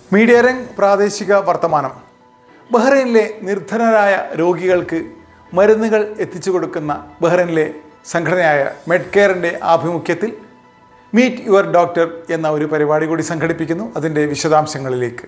media രംഗ് പ്രാദേശിക വർത്തമാനം ബഹ്റൈനിലെ നിർധനരായ രോഗികൾക്ക് മരുന്നുകൾ എത്തിച്ചു കൊടുക്കുന്ന ബഹ്റൈനിലെ സംഘടനയായ മെഡ്കെയറിൻ്റെ ആഭിമുഖ്യത്തിൽ മീറ്റ് യുവർ ഡോക്ടർ എന്ന ഒരു പരിപാടി കൂടി സംഘടിപ്പിക്കുന്നു അതിൻ്റെ വിശദാംശങ്ങളിലേക്ക്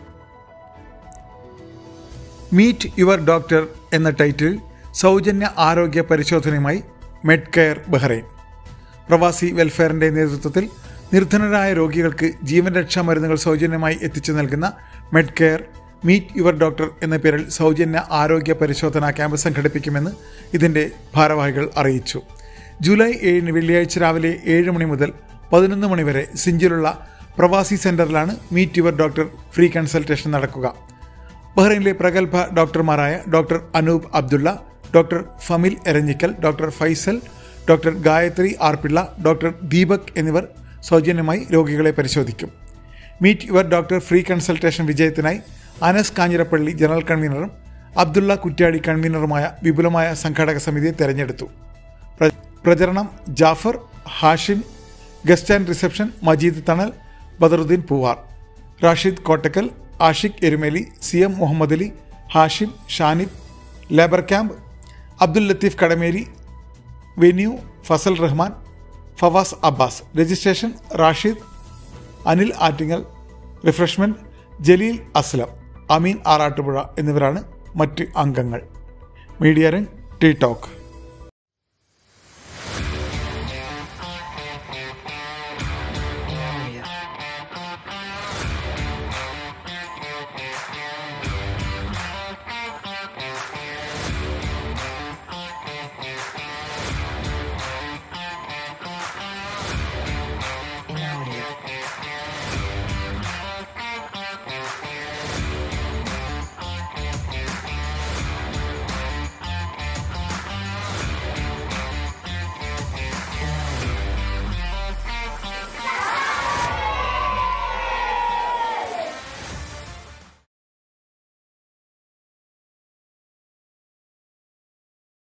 മീറ്റ് യുവർ ഡോക്ടർ എന്ന ടൈറ്റിൽ സൗജന്യ ആരോഗ്യ പരിശോധനയുമായി മെഡ്കെയർ ബഹ്റൈൻ പ്രവാസി വെൽഫെയറിൻ്റെ നേതൃത്വത്തിൽ നിർധനരായ രോഗികൾക്ക് ജീവൻ രക്ഷാ മരുന്നുകൾ സൗജന്യമായി എത്തിച്ചു നൽകുന്ന മെഡ്കെയർ മീറ്റ് യുവർ ഡോക്ടർ എന്ന പേരിൽ സൗജന്യ ആരോഗ്യ പരിശോധനാ ക്യാമ്പ് സംഘടിപ്പിക്കുമെന്ന് ഇതിൻ്റെ ഭാരവാഹികൾ അറിയിച്ചു ജൂലൈ ഏഴിന് വെള്ളിയാഴ്ച രാവിലെ ഏഴ് മണി മുതൽ പതിനൊന്ന് മണി വരെ സിഞ്ചിലുള്ള പ്രവാസി സെന്ററിലാണ് meet your doctor free consultation നടക്കുക ബഹ്റൈനിലെ പ്രഗത്ഭ ഡോക്ടർമാരായ doctor Anoop Abdulla doctor Famil Eranhikkal doctor Faisal doctor Gayathri R Pillai doctor Deepak എന്നിവർ സൗജന്യമായി രോഗികളെ പരിശോധിക്കും meet your doctor free consultation വിജയത്തിനായി അനസ് കാഞ്ഞിരപ്പള്ളി ജനറൽ കൺവീനറും അബ്ദുള്ള കുറ്റ്യാടി കൺവീനറുമായ വിപുലമായ സംഘാടക സമിതിയെ തെരഞ്ഞെടുത്തു പ്ര- പ്രചരണം Jafar Hashim guest and reception Majeed Thanal Badaruddin Poovar Rashid Kottakkal Ashiq Erumeli C M Muhammad Ali Hashim Shanid labour camp Abdul Latheef Kadameri venue Fazal Rahman Fawaz Abbas registration Rashid Anil Attingal refreshment Jaleel Aslam Ameen Arattupuzha എന്നിവരാണ് മറ്റ് അംഗങ്ങൾ മീഡിയ രംഗ് ടി ടോക്ക്